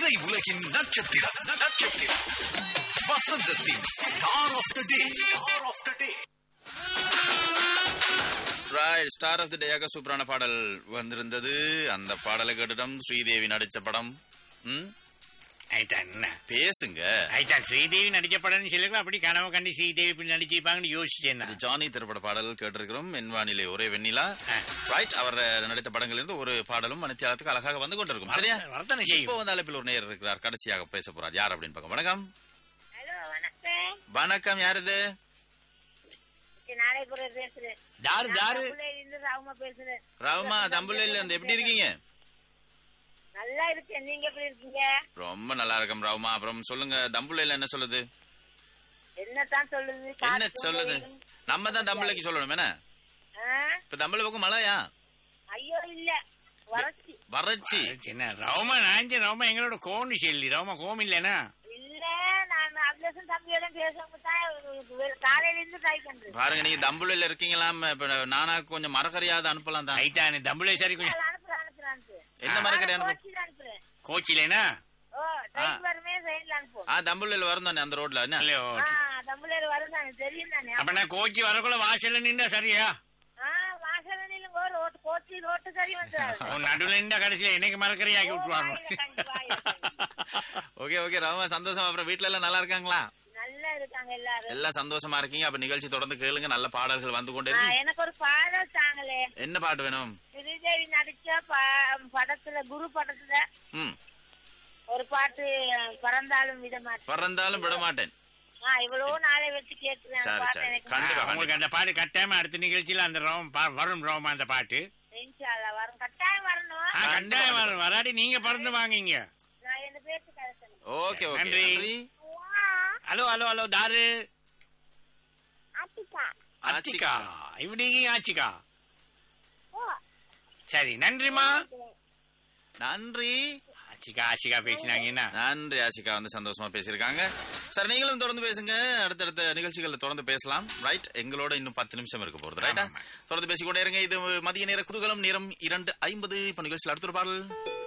திரை உலகின் நட்சத்திரம் நட்சத்திரம் வசந்தத்தின் star of the day star of the day right star of the டேயாக சூப்பரான பாடல் வந்திருந்தது அந்த பாடலை கேட்டுட்டோம் ஸ்ரீதேவி நடிச்ச படம் ம் ஆயிட்டான் என்ன பேசுங்க ஆயிட்டான் ஸ்ரீதேவி நடிச்ச படம்னு சொல்லிக்கலாம் அப்படி கனவு கண்டி ஸ்ரீதேவி இப்படி நடிச்சிருப்பாங்கன்னு யோசிச்சேன் இது ஜானி திரைப்பட பாடல் கேட்டிருக்கிறோம் என் வானிலை ஒரே வெண்ணிலா ஆ. ரைட் அவர் நடித்த படங்களிலிருந்து ஒரு பாடலும் மணித்தியாலத்துக்கு அழகாக வந்து கொண்டிருக்கும் சரியா வர்த்தனை இப்போ செய்யும் வந்து அழைப்பில் ஒரு நேயர் இருக்கிறார் கடைசியாக பேச போறார் யார் அப்படின்னு பார்க்க வணக்கம் ஹலோ வணக்கம் வணக்கம் யார் இது நாளைக்கு பேசுறேன் தாரு தாரு இருந்து ராம பேசுறேன் ராமா தம்புலையில் இருந்து எப்படி இருக்கீங்க நல்லா இருக்கேன் நீங்க எப்படி இருக்கீங்க ரொம்ப நல்லா இருக்கேன் ராமா அப்புறம் சொல்லுங்க தம்புலையில் என்ன சொல்லுது என்னத்தான் சொல்லுது என்ன காத்து சொல்லுது வெயிலும். நம்ம தான் தம்புலைக்கு சொல்லணும் என்ன ஆ? இப்ப தமிழ் பக்கம் மழையா ஐயோ இல்ல வறட்சி வறட்சி சின்ன ரோமா நாஞ்ச ரோமா எங்களோட கோன்னு சொல்லி ரோமா கோம் இல்லைனா இல்ல நான் அபிலேஷன் தம்பியோட பேசுறவங்க தான் காலையில இருந்து ட்ரை பண்றேன் பாருங்க நீங்க தம்புலையில இருக்கீங்களாம் இப்ப நானா கொஞ்சம் மரக்கறியாவது அனுப்பலாம் தான் ஆயிட்டானு தம்புளே சரி கொஞ்சம் அனுப்புறேன் அனுப்புறேன் என்ன மரக்கறி அனுப்பு கோச்சில அனுப்புறேன் கோச்சிலேனா ஓ ட்ரெயின் வருமே சைட்ல அனுப்புவோம் ஆ தம்புலையில வரும் தானே அந்த ரோட்ல என்ன இல்லையோ ஆ தம்புலேர் வரும் தானே தெரியும் தானே அப்ப நான் கோச்சி வரக்குள்ள வாசல்ல நின்றா சரியா ஆ வாசல நில்லுங்க ரோட்டு கோச்சி ரோட்டு சரி வந்துடாது உன் நடுவுல நின்றா கடைசியில என்னைக்கு மரக்கறி ஆக்கி விட்டுருவாங்க ஓகே ஓகே ரொம்ப சந்தோஷம் அப்புறம் வீட்ல எல்லாம் நல்லா இருக்காங்களா நல்லா இருக்காங்க எல்லாரும் எல்லாம் சந்தோஷமா இருக்கீங்க அப்ப நிகழ்ச்சி தொடர்ந்து கேளுங்க நல்ல பாடல்கள் வந்து கொண்டே ஆ, இருக்கு எனக்கு ஒரு பாடல் தாங்களே என்ன பாட்டு வேணும் ஸ்ரீதேவி நடிச்ச ப- படத்துல குரு படத்துல ம் ஒரு பாட்டு பறந்தாலும் விட மாட்டேன் பறந்தாலும் விட மாட்டேன் ஆ, இவ்வளவு நாளை வச்சு கேட்கிறேன் அந்த சரி, பாட்டு சரி. எனக்கு கண்டிப்பா. உங்களுக்கு அந்த பாட்டு கட்டாயமா அடுத்த நிகழ்ச்சியில அந்த ரோம் பா- வரும் ரோமா அந்த பாட்டு இன்ஷா அல்லாஹ் வரும் கட்டாயம் வரணும் ஆ, கட்டாயம் வரும் வராடி நீங்க பறந்து வாங்கிங்க நான் என்ன பேச்சு கருத்தேன் ஓகே ஓகே நன்றி. நன்றி ஹலோ ஹலோ ஹலோ தாரு ஆத்திகா அச்சிகா இப்படி ஆச்சிகா சரி நன்றிமா நன்றி ஆச்சிகா ஆச்சிகா பேசினாங்க என்ன நன்றி ஆசிகா வந்து சந்தோஷமா பேசியிருக்காங்க சார் நீங்களும் தொடர்ந்து பேசுங்க அடுத்தடுத்த நிகழ்ச்சிகள்ல தொடர்ந்து பேசலாம் ரைட் எங்களோட இன்னும் பத்து நிமிஷம் இருக்க போறது ரைட்டா ஆமா. தொடர்ந்து பேசிக்கொண்டே இருங்க இது மதிய நேர குதூகலம் நேரம் இரண்டு ஐம்பது இப்ப நிகழ்ச்சியில் அடுத்த ஒரு பாடல்